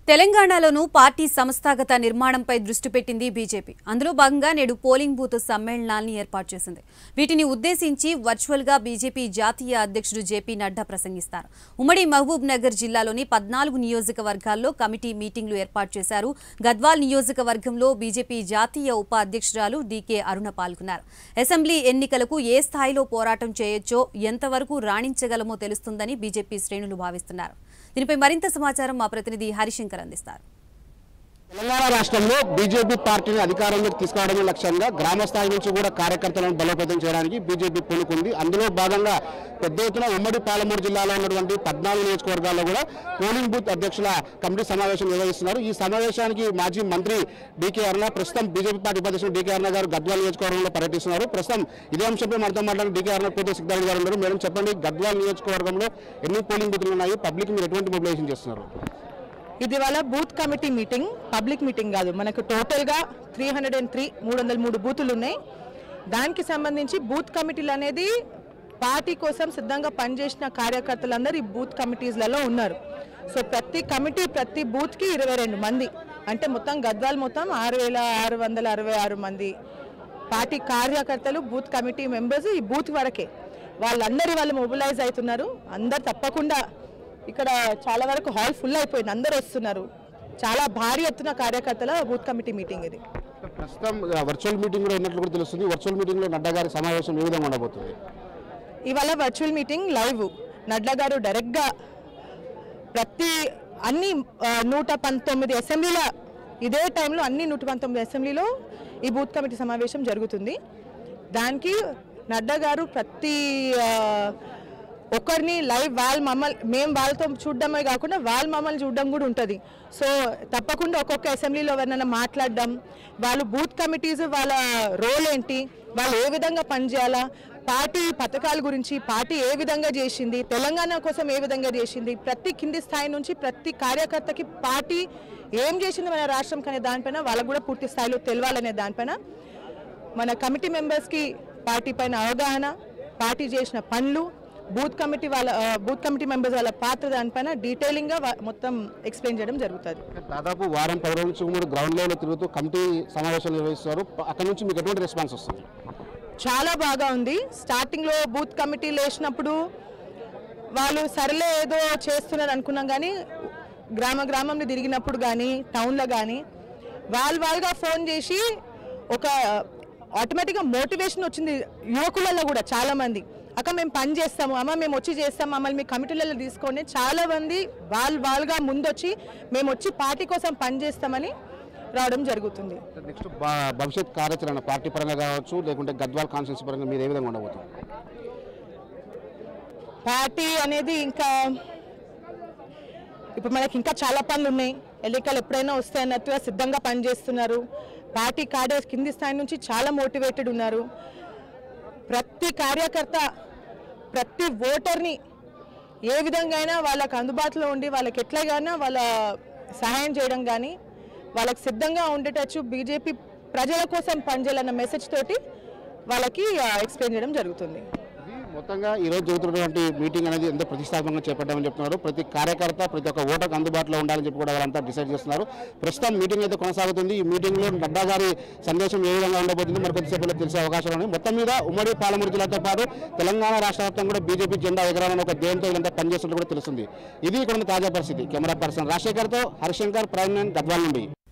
తెలంగాణలోనూ పార్టీ సంస్థాగత నిర్మాణంపై దృష్టి పెట్టింది బీజేపీ అందులో భాగంగా నేడు పోలింగ్ బూత్ సమ్మేళనాల్ని ఏర్పాటు చేసింది వీటిని ఉద్దేశించి వర్చువల్ గా బీజేపీ జాతీయ అధ్యక్షుడు జేపీ నడ్డా ప్రసంగిస్తారు ఉమ్మడి మహబూబ్ నగర్ జిల్లాలోని పద్నాలుగు నియోజకవర్గాల్లో కమిటీ మీటింగ్లు ఏర్పాటు చేశారు గద్వాల్ నియోజకవర్గంలో బీజేపీ జాతీయ ఉప అధ్యక్షురాలు డీకే అరుణ పాల్గొన్నారు అసెంబ్లీ ఎన్నికలకు ఏ స్థాయిలో పోరాటం చేయొచ్చో ఎంతవరకు రాణించగలమో తెలుస్తుందని బీజేపీ శ్రేణులు భావిస్తున్నారు దీనిపై మరింత సమాచారం మా ప్రతినిధి హరిశంకర్ అందిస్తారు తెలంగాణ రాష్ట్రంలో బీజేపీ పార్టీని అధికారంలోకి తీసుకురావడమే లక్ష్యంగా గ్రామ స్థాయి నుంచి కూడా కార్యకర్తలను బలోపేతం చేయడానికి బీజేపీ పూనుకుంది అందులో భాగంగా పెద్ద ఎత్తున ఉమ్మడి పాలమూరు జిల్లాలో ఉన్నటువంటి పద్నాలుగు నియోజకవర్గాల్లో కూడా పోలింగ్ బూత్ అధ్యక్షుల కమిటీ సమావేశం నిర్వహిస్తున్నారు ఈ సమావేశానికి మాజీ మంత్రి డీకే అరుణ ప్రస్తుతం బీజేపీ పార్టీ ఉపాధ్యక్షుడు డీకే అరుణ గారు గద్వాల్ నియోజకవర్గంలో పర్యటిస్తున్నారు ప్రస్తుతం ఇదే అంశంపై మనతో మాట్లాడిన డీకే అరుణ పూర్తి సిద్ధార్థ గారు ఉన్నారు మేడం చెప్పండి గద్వాల్ నియోజకవర్గంలో ఎన్ని పోలింగ్ బూత్లు ఉన్నాయి పబ్లిక్ మీరు ఎటువంటి మొబిలైజేషన్ చేస్తున్నారు ఇది వాళ్ళ booth committee meeting public meeting కాదు మనకు టోటల్గా త్రీ హండ్రెడ్ అండ్ త్రీ మూడు వందల మూడు బూతులు ఉన్నాయి దానికి సంబంధించి బూత్ కమిటీలు అనేది పార్టీ కోసం సిద్ధంగా పనిచేసిన కార్యకర్తలందరూ ఈ బూత్ కమిటీస్లలో ఉన్నారు సో ప్రతి కమిటీ ప్రతి బూత్కి ఇరవై రెండు మంది అంటే మొత్తం గద్వాల్ మొత్తం ఆరు వేల ఆరు వందల అరవై ఆరు మంది పార్టీ కార్యకర్తలు బూత్ కమిటీ మెంబర్స్ ఈ బూత్ వరకే వాళ్ళందరి వాళ్ళు మొబిలైజ్ అవుతున్నారు అందరు తప్పకుండా ఇక్కడ చాలా వరకు హాల్ ఫుల్ అయిపోయింది అందరు వస్తున్నారు చాలా భారీ ఎత్తున కార్యకర్తల బూత్ కమిటీ మీటింగ్ ఇది ప్రస్తుతం వర్చువల్ మీటింగ్ కూడా ఉన్నట్లు కూడా తెలుస్తుంది వర్చువల్ మీటింగ్ లో నడ్డా గారి సమావేశం ఏ విధంగా ఉండబోతుంది ఇవాళ వర్చువల్ మీటింగ్ లైవ్ నడ్లా గారు డైరెక్ట్గా ప్రతి అన్ని ఆ, నూట పంతొమ్మిది అసెంబ్లీల ఇదే టైంలో అన్ని నూట పంతొమ్మిది అసెంబ్లీలో ఈ బూత్ కమిటీ సమావేశం జరుగుతుంది దానికి నడ్డా గారు ప్రతి ఆ, ఒక్కరిని లైవ్ వాళ్ళ మమ్మల్ని మేము వాళ్ళతో చూడడమే కాకుండా వాళ్ళ మమ్మల్ని చూడడం కూడా ఉంటుంది సో తప్పకుండా ఒక్కొక్క అసెంబ్లీలో ఎవరైనా మాట్లాడడం వాళ్ళు బూత్ కమిటీస్ వాళ్ళ రోల్ ఏంటి వాళ్ళు ఏ విధంగా పనిచేయాలా పార్టీ పథకాల గురించి పార్టీ ఏ విధంగా చేసింది తెలంగాణ కోసం ఏ విధంగా చేసింది ప్రతి కింది స్థాయి నుంచి ప్రతి కార్యకర్తకి పార్టీ ఏం చేసింది మన రాష్ట్రం అనే దానిపైన వాళ్ళకు కూడా పూర్తి స్థాయిలో తెలవాలనే దానిపైన మన కమిటీ మెంబర్స్కి పార్టీ పైన అవగాహన పార్టీ చేసిన పనులు బూత్ కమిటీ వాళ్ళ ఆ, బూత్ కమిటీ మెంబర్స్ వాళ్ళ పాత్ర దానిపైన డీటెయిలింగ్గా వా- మొత్తం ఎక్స్ప్లెయిన్ చేయడం జరుగుతుంది దాదాపు వారం పది రోజుల నుంచి మీరు గ్రౌండ్ లెవెల్ తిరుగుతూ కమిటీ సమావేశాలు నిర్వహిస్తారు అక్కడ నుంచి మీకు ఎటువంటి రెస్పాన్స్ వస్తుంది చాలా బాగా ఉంది స్టార్టింగ్లో బూత్ కమిటీలు వేసినప్పుడు వాళ్ళు సరేలే ఏదో చేస్తున్నారు అనుకున్నాం కానీ గ్రామ గ్రామంలో తిరిగినప్పుడు కానీ టౌన్లో కానీ వాళ్ళు వాళ్ళుగా ఫోన్ చేసి ఒక ఆటోమేటిక్గా మోటివేషన్ వచ్చింది యువకులలో కూడా చాలా మంది అక్క మేము పని చేస్తాము అమ్మ మేము వచ్చి చేస్తాం మమ్మల్ని మీ కమిటీలలో తీసుకోండి చాలా మంది వాళ్ళు వాళ్ళుగా ముందొచ్చి మేము వచ్చి పార్టీ కోసం పని చేస్తామని రావడం జరుగుతుంది నెక్స్ట్ భవిష్యత్ కార్యాచరణ పార్టీ పరంగా కావచ్చు లేకుంటే గద్వాల్ కాన్స్టిట్యూన్సీ పరంగా మీరు ఏ విధంగా ఉండబోతుంది పార్టీ అనేది ఇంకా ఇప్పుడు మనకి ఇంకా చాలా పనులు ఉన్నాయి ఎన్నికలు ఎప్పుడైనా వస్తాయన్నట్టుగా సిద్ధంగా పనిచేస్తున్నారు పార్టీ కార్డర్స్ కింది స్థాయి నుంచి చాలా మోటివేటెడ్ ఉన్నారు ప్రతి కార్యకర్త ప్రతి ఓటర్ని ఏ విధంగా అయినా వాళ్ళకి అందుబాటులో ఉండి వాళ్ళకి ఎట్లాగైనా వాళ్ళ సహాయం చేయడం కానీ వాళ్ళకి సిద్ధంగా ఉండేటచ్చు బీజేపీ ప్రజల కోసం పనిచేయాలన్న మెసేజ్ తోటి వాళ్ళకి ఎక్స్ప్లెయిన్ చేయడం జరుగుతుంది ఇది మొత్తంగా ఈ రోజు జరుగుతున్నటువంటి మీటింగ్ అనేది ఎంతో ప్రతిష్టాత్మకంగా చేపట్టామని చెప్తున్నారు ప్రతి కార్యకర్త ప్రతి ఒక్క ఓటర్కి అందుబాటులో ఉండాలని చెప్పి కూడా వాళ్ళంతా డిసైడ్ చేస్తున్నారు ప్రస్తుతం మీటింగ్ అయితే కొనసాగుతుంది ఈ మీటింగ్లో నడ్డా గారి సందేశం ఏ విధంగా ఉండబోతుంది మరి కొద్దిసేపులో తెలిసే అవకాశాలు ఉన్నాయి మొత్తం మీద ఉమ్మడి పాలమూరు జిల్లాతో పాటు తెలంగాణ రాష్ట్ర వ్యాప్తంగా కూడా బీజేపీ జెండా ఎగరాలని ఒక ధ్యేయంతో వీళ్ళంతా పనిచేస్తున్నట్టు కూడా తెలుస్తుంది ఇది ఇక్కడ ఉన్న తాజా పరిస్థితి కెమెరా పర్సన్ రాజశేఖర్తో హరిశంకర్ ప్రైమ్ నైన్ గద్వాల్ నుండి